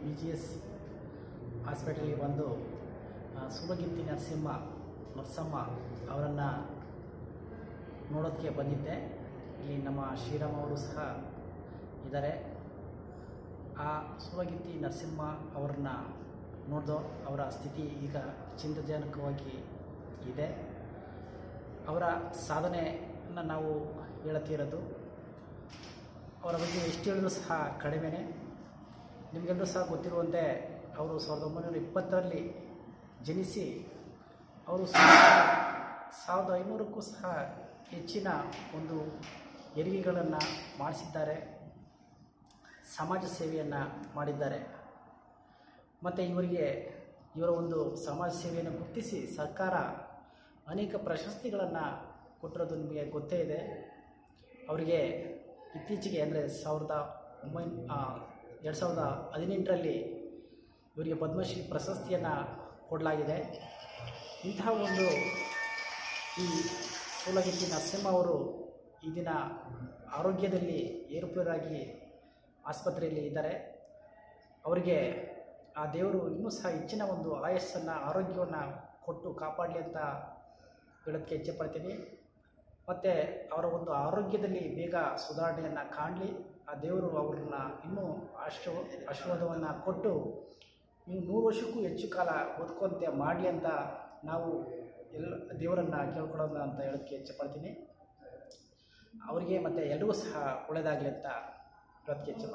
B G S ಹಾಸ್ಪಿಟಲ್ಗೆ ಬಂದು ಆ, ಸುಲಗಿತ್ತಿ ನರಸಿಂಹ ನರಸಮ್ಮ ಅವರನ್ನು ನೋಡೋದಕ್ಕೆ ಬಂದಿದ್ದೆ ಇಲ್ಲಿ ನಮ್ಮ ಶ್ರೀರಾಮ್ ಅವರು ಸಹ ಇದ್ದಾರೆ ಆ ಸುಲಗಿತ್ತಿ ನರಸಿಂಹ ಅವ್ರನ್ನ ನೋಡಿದೋ ಅವರ ಸ್ಥಿತಿ ಈಗ ಚಿಂತಾಜನಕವಾಗಿ ಇದೆ ಅವರ ಸಾಧನೆಯನ್ನು ನಾವು ಹೇಳುತ್ತಿರೋದು ಅವರ ಬಗ್ಗೆ ಎಷ್ಟು ಹೇಳಿದ್ರು ಸಹ ಕಡಿಮೆನೇ ನಿಮಗೆಲ್ಲರೂ ಸಹ ಗೊತ್ತಿರುವಂತೆ ಅವರು ಸಾವಿರದ ಒಂಬೈನೂರ ಇಪ್ಪತ್ತರಲ್ಲಿ ಜನಿಸಿ ಅವರು ಸುಮಾರು ಸಾವಿರದ ಐನೂರಕ್ಕೂ ಸಹ ಹೆಚ್ಚಿನ ಒಂದು ಹೆರಿಗೆಗಳನ್ನು ಮಾಡಿಸಿದ್ದಾರೆ ಸಮಾಜ ಸೇವೆಯನ್ನು ಮಾಡಿದ್ದಾರೆ ಮತ್ತು ಇವರಿಗೆ ಇವರ ಒಂದು ಸಮಾಜ ಸೇವೆಯನ್ನು ಗುರುತಿಸಿ ಸರ್ಕಾರ ಅನೇಕ ಪ್ರಶಸ್ತಿಗಳನ್ನು ಕೊಟ್ಟಿರೋದು ನಿಮಗೆ ಗೊತ್ತೇ ಇದೆ ಅವರಿಗೆ ಇತ್ತೀಚೆಗೆ ಅಂದರೆ ಸಾವಿರದ ಒಂಬೈನ ಎರಡು ಸಾವಿರದ ಹದಿನೆಂಟರಲ್ಲಿ ಇವರಿಗೆ ಪದ್ಮಶ್ರೀ ಪ್ರಶಸ್ತಿಯನ್ನು ಕೊಡಲಾಗಿದೆ ಇಂತಹ ಒಂದು ಈ ಸೂಲಗಿತ್ತಿ ನರಸಿಂಹ ಅವರು ಈ ದಿನ ಆರೋಗ್ಯದಲ್ಲಿ ಏರುಪೇರಾಗಿ ಆಸ್ಪತ್ರೆಯಲ್ಲಿ ಇದ್ದಾರೆ ಅವರಿಗೆ ಆ ದೇವರು ಇನ್ನೂ ಸಹ ಹೆಚ್ಚಿನ ಒಂದು ಆಯಸ್ಸನ್ನು ಆರೋಗ್ಯವನ್ನು ಕೊಟ್ಟು ಕಾಪಾಡಲಿ ಅಂತ ಹೇಳೋದಕ್ಕೆ ಇಚ್ಛೆಪಡ್ತೀನಿ ಮತ್ತು ಅವರ ಒಂದು ಆರೋಗ್ಯದಲ್ಲಿ ಬೇಗ ಸುಧಾರಣೆಯನ್ನು ಕಾಣಲಿ ಆ ದೇವರು ಅವ್ರನ್ನ ಇನ್ನೂ ಆಶೀರ್ವ ಆಶೀರ್ವಾದವನ್ನು ಕೊಟ್ಟು ಇನ್ನು ನೂರು ವರ್ಷಕ್ಕೂ ಹೆಚ್ಚು ಕಾಲ ಬದುಕುವಂತೆ ಮಾಡಲಿ ಅಂತ ನಾವು ಎಲ್ಲ ದೇವರನ್ನು ಕೇಳ್ಕೊಳ್ಳೋಣ ಅಂತ ಹೇಳೋದಕ್ಕೆ ಇಚ್ಛೆಪಡ್ತೀನಿ ಅವರಿಗೆ ಮತ್ತು ಎಲ್ರಿಗೂ ಸಹ ಒಳ್ಳೆಯದಾಗಲಿ ಅಂತ ಹೇಳೋದಕ್ಕೆ ಇಚ್ಛೆ